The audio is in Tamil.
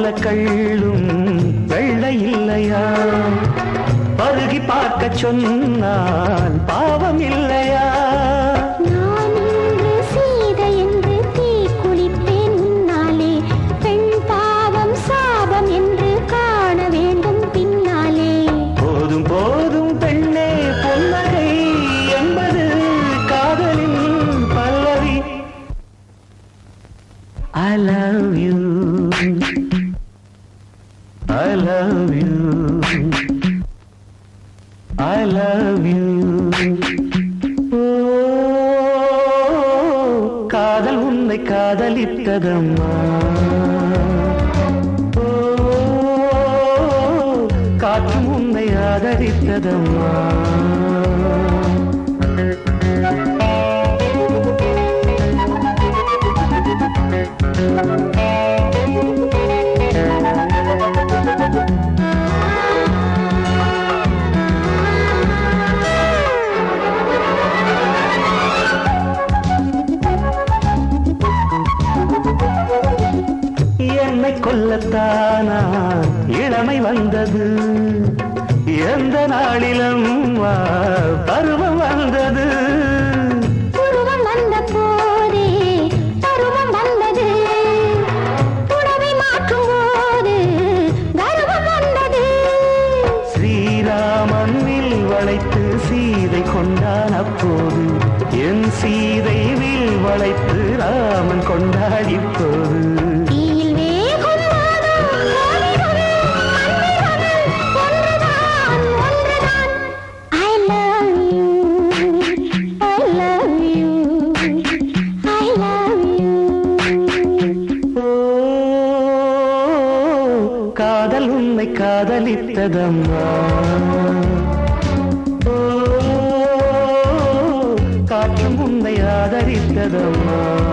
போல கள்ளும் வெள்ளை இல்லையா பருகி பார்க்க சொன்னால் பாவம் இல்லையா நான் இன்று சீதை என்று தீக்குளிப்பேன் முன்னாலே பெண் பாவம் சாபம் என்று காண வேண்டும் பின்னாலே போதும் போதும் பெண்ணே பொன்னகை என்பது காதலின் பல்லவி I love you I love you I love you ஓ, காதல் உன்னை காதலித்ததம்மா ஓ, காற்றும் உன்னை ஆதரித்ததம்மா என்னை கொல்லத்தானா இளமை வந்தது எந்த நாளிலும் வா, பருவம் வந்தது உருவம் வந்த போதே பருவம் வந்தது புடவை மாற்றும் போது கர்வம் வந்தது ஸ்ரீராமன் வில் வளைத்து சீதை கொண்டான் அப்போது என் சீதை வில் வளைத்து ராமன் கொண்டான் இப்போது தீயில் வேகும் மாதம் ஓடிவரும் மண்ணில் ஒன்றுதான் ஒன்றுதான் I love you I love you I love you ஓ, காதல் உன்னை காதலித்ததம்மா ஓ, காற்றும் உன்னை ஆதரித்ததம்மா